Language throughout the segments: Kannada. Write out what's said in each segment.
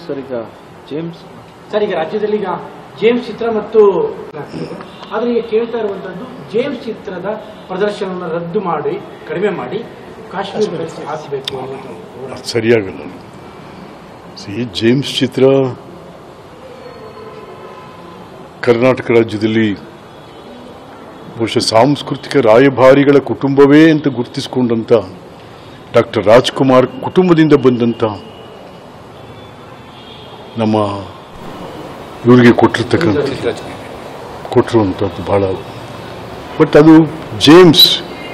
ಸರ್ ಈಗ ಜೇಮ್ಸ್ ಸರ್ ಈಗ ರಾಜ್ಯದಲ್ಲಿ ಈಗ ಜೇಮ್ಸ್ ಚಿತ್ರ ಮತ್ತು ಆದ್ರೆ ಈಗ ಕೇಳ್ತಾ ಇರುವಂತದ್ದು ಜೇಮ್ಸ್ ಚಿತ್ರದ ಪ್ರದರ್ಶನವನ್ನು ರದ್ದು ಮಾಡಿ ಕಡಿಮೆ ಮಾಡಿ ಕಾಶ್ಮೀರ ಫೈಲ್ಸ್ ಹಾಕಬೇಕು ಅನ್ನೋದು ಅದು ಸರಿಯಾಗಲ್ಲ ಸಿ ಜೇಮ್ಸ್ ಚಿತ್ರ ಕರ್ನಾಟಕ ರಾಜ್ಯದಲ್ಲಿ ಬಹುಶಃ ಸಾಂಸ್ಕೃತಿಕ ರಾಯಭಾರಿಗಳ ಕುಟುಂಬವೇ ಅಂತ ಗುರುತಿಸಿಕೊಂಡಂತ ಡಾಕ್ಟರ್ ರಾಜ್ಕುಮಾರ್ ಕುಟುಂಬದಿಂದ ಬಂದಂತ ನಮ್ಮ ಇವರಿಗೆ ಕೊಟ್ಟಿರ್ತಕ್ಕಂಥ ಕೊಟ್ಟಿರುವಂಥದ್ದು ಬಹಳ ಬಟ್ ಅದು ಜೇಮ್ಸ್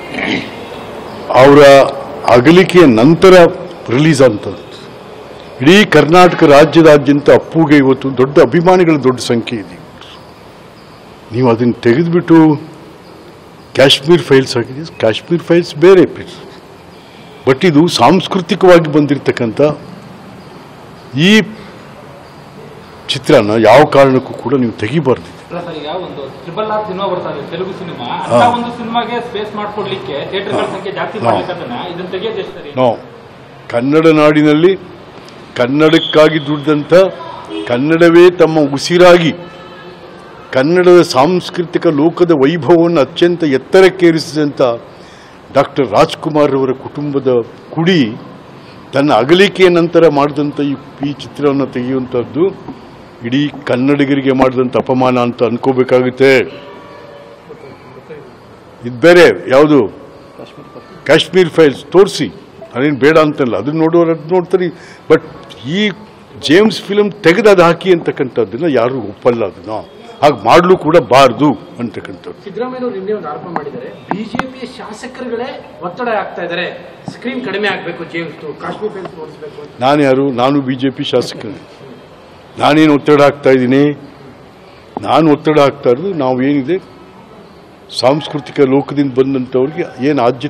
ಅವರ ಅಗಲಿಕೆಯ ನಂತರ ರಿಲೀಸ್ ಅಂತದ್ದು ಇಡೀ ಕರ್ನಾಟಕ ರಾಜ್ಯದಾದ್ಯಂತ ಅಪ್ಪುಗೆ ಇವತ್ತು ದೊಡ್ಡ ಅಭಿಮಾನಿಗಳ ದೊಡ್ಡ ಸಂಖ್ಯೆ ಇದೆ ನೀವು ಅದನ್ನು ತೆಗೆದುಬಿಟ್ಟು ಕಾಶ್ಮೀರ್ ಫೈಲ್ಸ್ ಆಗಿದೆ ಕಾಶ್ಮೀರ್ ಫೈಲ್ಸ್ ಬೇರೆ ಬಟ್ ಇದು ಸಾಂಸ್ಕೃತಿಕವಾಗಿ ಬಂದಿರತಕ್ಕಂಥ ಈ ಚಿತ್ರನ ಯಾವ ಕಾರಣಕ್ಕೂ ಕೂಡ ನೀವು ತೆಗಿಬಾರ್ದು ಅಲ್ಲ ಸರ್ ಈಗ ಒಂದು ಟ್ರಿಬಲ್ ಆರ್ ಸಿನಿಮಾ ಬರ್ತಾ ಇದೆ ತೆಲುಗು ಸಿನಿಮಾ ಅಂತ ಒಂದು ಸಿನಿಮಾಗೆ ಸ್ಪೇಸ್ ಮಾಡ್ಕೊಡ್ಲಿಕ್ಕೆ ಥಿಯೇಟರ್ಗಳ ಸಂಖ್ಯೆ ಜಾಸ್ತಿ ಹಾ. ಮಾಡ್ಲಿಕ್ಕೆ ಅದನ್ನ ಇದನ್ನ ತೆಗೆಯೋದು ಎಷ್ಟು ಸರಿ ನಾವು ಕನ್ನಡ ನಾಡಿನಲ್ಲಿ ಕನ್ನಡಕ್ಕಾಗಿ ದುಡಿದಂಥ ಕನ್ನಡವೇ ತಮ್ಮ ಉಸಿರಾಗಿ ಕನ್ನಡದ ಸಾಂಸ್ಕೃತಿಕ ಲೋಕದ ವೈಭವವನ್ನು ಅತ್ಯಂತ ಎತ್ತರಕ್ಕೇರಿಸಿದಂಥ ಡಾಕ್ಟರ್ ರಾಜ್ಕುಮಾರ್ ಅವರ ಕುಟುಂಬದ ಕುಡಿ ತನ್ನ ಅಗಲಿಕೆಯ ನಂತರ ಮಾಡಿದಂಥ ಈ ಈ ಚಿತ್ರವನ್ನು ತೆಗೆಯುವಂಥದ್ದು ಇಡೀ ಕನ್ನಡಿಗರಿಗೆ ಮಾಡಿದಂಥ ಅಪಮಾನ ಅಂತ ಅನ್ಕೋಬೇಕಾಗುತ್ತೆ ಇದು ಬೇರೆ ಯಾವುದು ಕಾಶ್ಮೀರ್ ಫೈಲ್ಸ್ ತೋರಿಸಿ ಅದೇನು ಬೇಡ ಅಂತಲ್ಲ ಅದನ್ನ ನೋಡೋರು ಅದು ನೋಡ್ತಾರೆ ಬಟ್ ಈ ಜೇಮ್ಸ್ ಫಿಲ್ಮ್ ತೆಗೆದು ಅದು ಹಾಕಿ ಅಂತಕ್ಕಂಥದ್ದನ್ನ ಯಾರು ಒಪ್ಪಲ್ಲ ಅದನ್ನ ಹಾಗೆ ಮಾಡಲು ಕೂಡ ಬಾರ್ದು ಅಂತಕ್ಕಂಥದ್ದು ಸಿದ್ದರಾಮಯ್ಯನವರು ನಿನ್ನೆ ಒಂದು ಆರೋಪ ಮಾಡಿದ್ದಾರೆ ಬಿಜೆಪಿಯ ಶಾಸಕರುಗಳೇ ಒತ್ತಡ ಆಗ್ತಾ ಇದ್ದಾರೆ ಸ್ಕ್ರೀನ್ ಕಡಿಮೆ ಆಗಬೇಕು ಜೇಮ್ಸ್ ಕಾಶ್ಮೀರ್ ಫೈಲ್ಸ್ ತೋರಿಸಬೇಕು ಅಂತ ನಾನು ಯಾರು ನಾನು ಬಿ ಜೆ ಪಿ ಶಾಸಕನೇ ನಾನೇನು ಒತ್ತಡ ಹಾಕ್ತಾ ಇದ್ದೀನಿ ನಾನು ಒತ್ತಡ ಹಾಕ್ತಾ ಇರೋದು ನಾವು ಏನಿದೆ ಸಾಂಸ್ಕೃತಿಕ ಲೋಕದಿಂದ ಬಂದಂಥವ್ರಿಗೆ ಏನು ಆದ್ಯತೆ